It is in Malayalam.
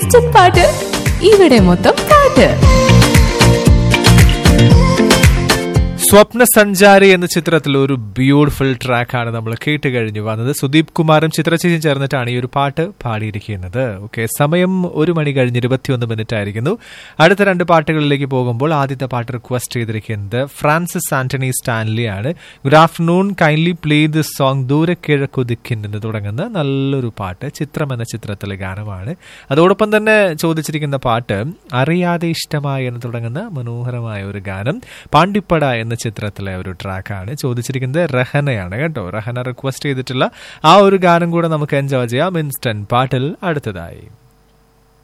കിച്ചൺ പാട്ട് ഇവിടെ മൊത്തം പാട്ട് സ്വപ്ന സഞ്ചാരി എന്ന ചിത്രത്തിൽ ഒരു ബ്യൂട്ടിഫുൾ ട്രാക്കാണ് നമ്മൾ കേട്ട് കഴിഞ്ഞു വന്നത് സുദീപ് കുമാറും ചിത്രചേച്ചിയും ചേർന്നിട്ടാണ് ഈ ഒരു പാട്ട് പാടിയിരിക്കുന്നത് ഓക്കെ സമയം ഒരു മണി കഴിഞ്ഞ് ഇരുപത്തിയൊന്ന് മിനിറ്റ് ആയിരിക്കുന്നു അടുത്ത രണ്ട് പാട്ടുകളിലേക്ക് പോകുമ്പോൾ ആദ്യത്തെ പാട്ട് റിക്വസ്റ്റ് ചെയ്തിരിക്കുന്നത് ഫ്രാൻസിസ് ആന്റണി സ്റ്റാൻലി ആണ് good afternoon kindly play the song ദൂരെ കിഴക്കുതിക്കിൻ എന്ന് തുടങ്ങുന്ന നല്ലൊരു പാട്ട് ചിത്രം എന്ന ചിത്രത്തിലെ ഗാനമാണ് അതോടൊപ്പം തന്നെ ചോദിച്ചിരിക്കുന്ന പാട്ട് അറിയാതെ ഇഷ്ടമായി എന്ന് തുടങ്ങുന്ന മനോഹരമായ ഒരു ഗാനം പാണ്ടിപ്പട എന്ന ചിത്രത്തിലെ ഒരു ട്രാക്കാണ് ചോദിച്ചിരിക്കുന്നത് റഹനയാണ് കേട്ടോ റഹന റിക്വസ്റ്റ് ചെയ്തിട്ടുള്ള ആ ഒരു ഗാനം കൂടെ നമുക്ക് എൻജോയ് ചെയ്യാം ഇൻസ്റ്റന്റ് പാട്ടിൽ അടുത്തതായി